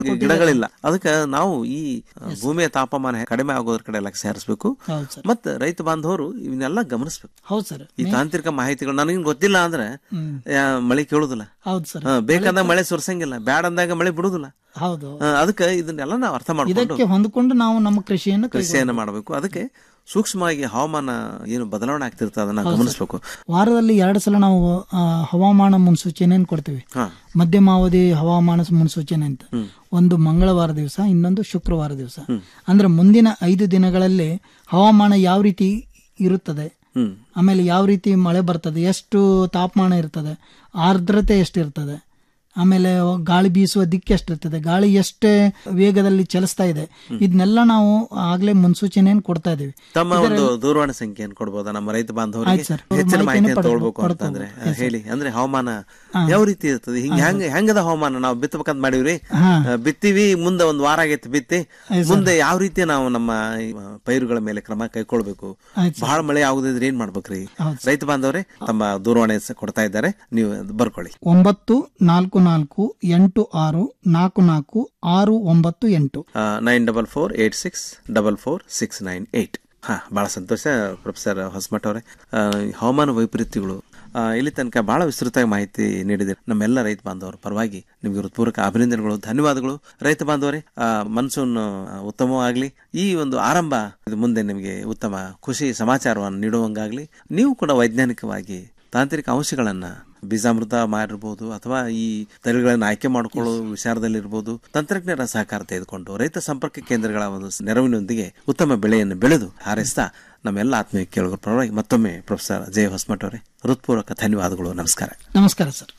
ಗಿಡಗಳಿಲ್ಲ ಅದಕ್ಕೆ ನಾವು ಈ ಆ, ಭೂಮಿಯ ತಾಪಮಾನ ಕಡಿಮೆ ಆಗೋದ್ರ ಕಡೆ ಲಕ್ಷ್ಯ ಹರಿಸಬೇಕು ಹೌದು ಸರ್ ಮತ್ತೆ ರೈತ ಬಾಂಧವರು ಇವನ್ನೆಲ್ಲ ಗಮನಿಸಬೇಕು ಹೌದು ಸರ್ ಈ ತಾಂತ್ರಿಕ ಮಾಹಿತಿಗಳು ನನಗೆ ಗೊತ್ತಿಲ್ಲ ಅಂದ್ರೆ ಯಾ, ಮಳೆ ಕೇಳುದಿಲ್ಲ ಹೌದು ಸರ್ ಹಾ, ಬೇಕಾದಾಗ ಮಳೆ ಸುರ್ಸಂಗಿಲ್ಲ ಬ್ಯಾಡ ಅಂದಾಗ ಮಳೆ ಬಿಡುದಿಲ್ಲ ಹೌದು ಹಾ, ಅದಕ್ಕೆ ಇದನ್ನೆಲ್ಲ ನಾವು ಅರ್ಥ ಮಾಡ್ಕೊಂಡು ಇದಕ್ಕೆ ಹೊಂದ್ಕೊಂಡು ನಾವು ನಮ್ಮ ಕೃಷಿಯನ್ನು ಕೈ- ಕೃಷಿಯನ್ನು ಮಾಡಬೇಕು ಅದಕ್ಕೆ ಸೂಕ್ಷ್ಮವಾಗಿ ಹವಾಮಾನ ಏನು ಬದಲಾವಣೆ ಆಗ್ತಿರ್ತದೆ ಅದನ್ನ ಗಮನಿಸಬೇಕು ವಾರದಲ್ಲಿ ಎರಡು ಸಲ ನಾವು ಆ, ಹವಾಮಾನ ಮುನ್ಸೂಚನೆಯನ್ನು ಕೊಡ್ತೀವಿ ಹಾ ಮಧ್ಯಮಾವಧಿ ಹವಾಮಾನ ಮುನ್ಸೂಚನೆ ಅಂತ ಒಂದು ಮಂಗಳವಾರ ದಿವಸ ಇನ್ನೊಂದು ಶುಕ್ರವಾರ ದಿವಸ ಅಂದ್ರೆ ಮುಂದಿನ ಐದು ದಿನಗಳಲ್ಲಿ ಹವಾಮಾನ ಯಾವ ರೀತಿ ಇರುತ್ತದೆ ಹ್ಮ್ ಆಮೇಲೆ ಯಾವ ರೀತಿ ಮಳೆ ಬರ್ತದೆ ಎಷ್ಟು ತಾಪಮಾನ ಇರ್ತದೆ ಆರ್ದ್ರತೆ ಎಷ್ಟಿರ್ತದೆ ಆಮೇಲೆ ಗಾಳಿ ಬೀಸುವ ದಿಕ್ಕು ಎಷ್ಟಿರ್ತದೆ ಗಾಳಿ ಎಷ್ಟೇ ವೇಗದಲ್ಲಿ ಚಲಿಸ್ತಾ ಇದೆ ಇದನ್ನೆಲ್ಲ ನಾವು ಆಗ್ಲೇ ಮುನ್ಸೂಚನೆಯನ್ನು ಕೊಡ್ತಾ ಇದೀವಿ ತಮ್ಮ ಒಂದು ದೂರವಾಣಿ ಸಂಖ್ಯೆಯನ್ನು ಕೊಡ್ಬೋದಾ ನಮ್ಮ ರೈತ ಬಾಂಧವರಿಗೆ ಆಯ್ತು ಸರ್. ಹೆಚ್ಚಿನ ಮಾಹಿತಿಯನ್ನು ಮಾಹಿತಿಯನ್ನು ಪಡ್ಕೊ- ತಗೊಳ್ಬೇಕು ಅಂತಂದ್ರೆ ಆ, ಹೇಳಿ ಅಂದ್ರೆ ಹವಾಮಾನ ಯಾವ ರೀತಿ ಇರ್ತದೆ ಹಿಂಗ ಹೆಂಗ ಹೆಂಗದ ಹವಾಮಾನ ನಾವು ಬಿತ್ತಬೇಕಂತ ಮಾಡಿವ್ರಿ ಹಾ. ಆ, ಬಿತ್ತೀವಿ ಮುಂದೆ ಒಂದ್ ವಾರ ಆಗೈತಿ ಬಿತ್ತಿ ಮುಂದೆ ಯಾವ ರೀತಿ ನಾವು ನಮ್ಮ ಈ, ಆ, ಪೈರುಗಳ ಮೇಲೆ ಕ್ರಮ ಕೈಗೊಳ್ಬೇಕು ಆಯ್ತು ಬಹಳ ಮಳೆ ಆಗುದಿದ್ರೆ ಏನ್ ಮಾಡ್ಬೇಕ್ರಿ ಹೌದು ರೈತ ಬಾಂಧವರೇ ತಮ್ಮ ದೂರವಾಣಿ ಸ- ಕೊಡ್ತಾ ಇದ್ದಾರೆ ನೀವು ಅದು ಬರ್ಕೊಳ್ಳಿ ಒಂಬತ್ತು ನಾಲ್ಕು ನಾಲ್ಕು ಎಂಟು ಆರು ನಾಲ್ಕು ನಾಲ್ಕು ಆರು ಒಂಬತ್ತು ಎಂಟು nine double four eight six double four six nine eight ಹಾ ಬಹಳ ಸಂತೋಷ ಪ್ರೊಫೆಸರ್ ಹೊಸಮಠ ಅವರೇ ಆ, ಹವಾಮಾನ ವೈಪರೀತ್ಯಗಳು ಆ, ಇಲ್ಲಿ ತನಕ ಬಹಳ ವಿಸ್ತೃತವಾಗಿ ಮಾಹಿತಿ ನೀಡಿದೆ ನಮ್ಮೆಲ್ಲ ರೈತ ಬಾಂಧವರ ಪರವಾಗಿ ನಿಮಗೆ ಹೃತ್ಪೂರ್ವಕ ಅಭಿನಂದನೆಗಳು ಧನ್ಯವಾದಗಳು ರೈತ ಬಾಂಧವರೇ ಆ, ಮನ್ಸೂನ್ ಆ, ಉತ್ತಮವಾಗ್ಲಿ ಈ ಒಂದು ಆರಂಭ ಇದು ಮುಂದೆ ನಿಮಗೆ ಉತ್ತಮ ಖುಷಿ ಸಮಾಚಾರವನ್ನು ನೀಡುವಂಗಾಗ್ಲಿ ನೀವು ಕೂಡ ವೈಜ್ಞಾನಿಕವಾಗಿ ತಾಂತ್ರಿಕ ಅಂಶಗಳನ್ನ ಬೀಜಾಮೃತ ಮಾಡಿರ್ಬೋದು ಅಥವಾ ಈ ತಳಿಗಳನ್ನು ಆಯ್ಕೆ ಮಾಡಿಕೊಳ್ಳೋ ವಿಚಾರದಲ್ಲಿರ್ಬೋದು ತಂತ್ರಜ್ಞರ ಸಹಕಾರ ತೆಗೆದುಕೊಂಡು ರೈತ ಸಂಪರ್ಕ ಕೇಂದ್ರಗಳ ಒಂದು ನೆರವಿನೊಂದಿಗೆ ಉತ್ತಮ ಬೆಳೆಯನ್ನು ಬೆಳೆದು ಹಾರೈಸ್ತಾ ನಮ್ಮೆಲ್ಲ ಆತ್ಮೀಯ ಕೇಳುಗರ ಪರವಾಗಿ ಮತ್ತೊಮ್ಮೆ ಪ್ರೊಫೆಸರ್ ಜಯ ಹೊಸಮಠ ಅವರೇ ಹೃತ್ಪೂರ್ವಕ ಧನ್ಯವಾದಗಳು ನಮಸ್ಕಾರ ನಮಸ್ಕಾರ ಸರ್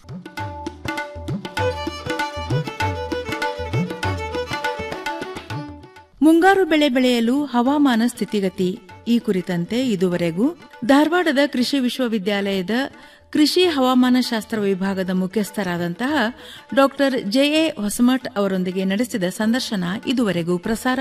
ಮುಂಗಾರು ಬೆಳೆ ಬೆಳೆಯಲು ಹವಾಮಾನ ಸ್ಥಿತಿಗತಿ ಈ ಕುರಿತಂತೆ ಇದುವರೆಗೂ ಧಾರವಾಡದ ಕೃಷಿ ವಿಶ್ವವಿದ್ಯಾಲಯದ ಕೃಷಿ ಹವಾಮಾನ ಶಾಸ್ತ್ರ ವಿಭಾಗದ ಮುಖ್ಯಸ್ಥರಾದಂತಹ ಡಾಕ್ಟರ್ ಜೆಎ ಹೊಸಮಠ್ ಅವರೊಂದಿಗೆ ನಡೆಸಿದ ಸಂದರ್ಶನ ಇದುವರೆಗೂ ಪ್ರಸಾರ